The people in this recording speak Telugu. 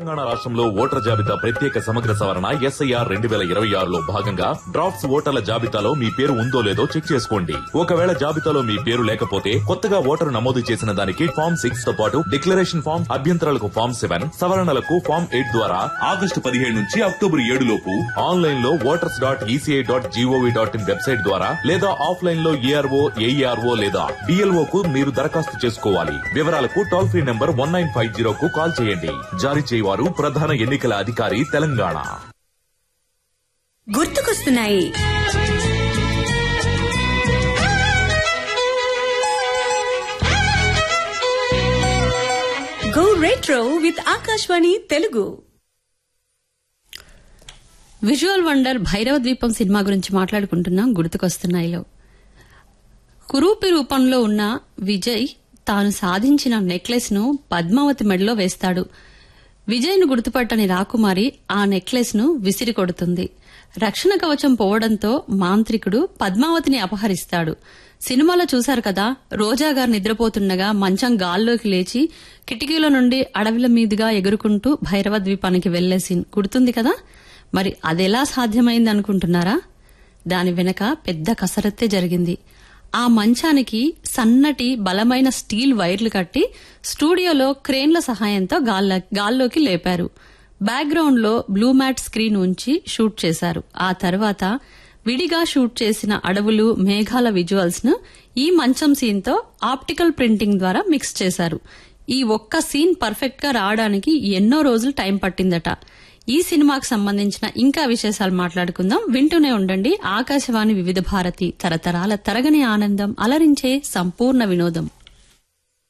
తెలంగాణ రాష్ట్రంలో ఓటర్ జాబితా ప్రత్యేక సమగ్ర సవరణ ఎస్ఐఆర్ రెండు వేల ఇరవై ఆరులో భాగంగా డ్రాఫ్ట్స్ ఓటర్ల జాబితాలో మీ పేరు ఉందో లేదో చెక్ చేసుకోండి ఒకవేళ జాబితాలో మీ పేరు లేకపోతే కొత్తగా ఓటరు నమోదు చేసిన దానికి ఫామ్ సిక్స్ తో పాటు డిక్లరేషన్ ఫామ్ అభ్యంతరాలకు ఫామ్ సెవెన్ సవరణలకు ఫామ్ ఎయిట్ ద్వారా ఆగస్టు పదిహేడు నుంచి అక్టోబర్ ఏడు లోపు ఆన్లైన్ లో voters dot ECI dot gov dot in website ద్వారా లేదా ఆఫ్లైన్ లో ఏఆర్ఓ ఏఈఆర్ఓ లేదా డిఎల్ఓ కు మీరు దరఖాస్తు చేసుకోవాలి వివరాలకు toll free number one nine five zero కు కాల్ చేయండి జారీ చేయవారు ప్రధాన ఎన్నికల అధికారి తెలంగాణ గుర్తుకొస్తున్నాయి go retro with Akashvani Telugu visual wonder Bhairava Dweepam cinema గురించి మాట్లాడుకుంటున్నాం గుర్తుకొస్తున్నాయిలో కురూపి రూపంలో ఉన్న విజయ్ తాను సాధించిన నెక్లెస్ ను పద్మావతి మెడలో వేస్తాడు విజయ్ ను గుర్తుపట్టని రాకుమారి ఆ నెక్లెస్ ను విసిరి కొడుతుంది రక్షణ కవచం పోవడంతో మాంత్రికుడు పద్మావతిని అపహరిస్తాడు సినిమాలో చూశారు కదా రోజా గారు నిద్రపోతుండగా మంచం గాల్లోకి లేచి కిటికీల నుండి అడవిల మీదుగా ఎగురుకుంటూ భైరవ ద్వీపానికి వెళ్లే సీన్ గుర్తుంది కదా మరి అదెలా సాధ్యమైంది అనుకుంటున్నారా దాని వెనక పెద్ద కసరత్తే జరిగింది ఆ మంచానికి సన్నటి బలమైన స్టీల్ వైర్లు కట్టి స్టూడియోలో క్రేన్ల సహాయంతో గాల్ల- గాల్లోకి లేపారు బ్యాక్గ్రౌండ్ లో బ్లూ మ్యాట్ స్క్రీన్ ఉంచి షూట్ చేశారు ఆ తర్వాత విడిగా షూట్ చేసిన అడవులు మేఘాల విజువల్స్ ను ఈ మంచం సీన్ తో ఆప్టికల్ ప్రింటింగ్ ద్వారా మిక్స్ చేశారు ఈ ఒక్క సీన్ పర్ఫెక్ట్ గా రావడానికి ఎన్నో రోజులు టైం పట్టిందట ఈ సినిమాకు సంబంధించిన ఇంకా విశేషాలు మాట్లాడుకుందాం వింటూనే ఉండండి ఆకాశవాణి వివిధ భారతి తరతరాల తరగని ఆనందం అలరించే సంపూర్ణ వినోదం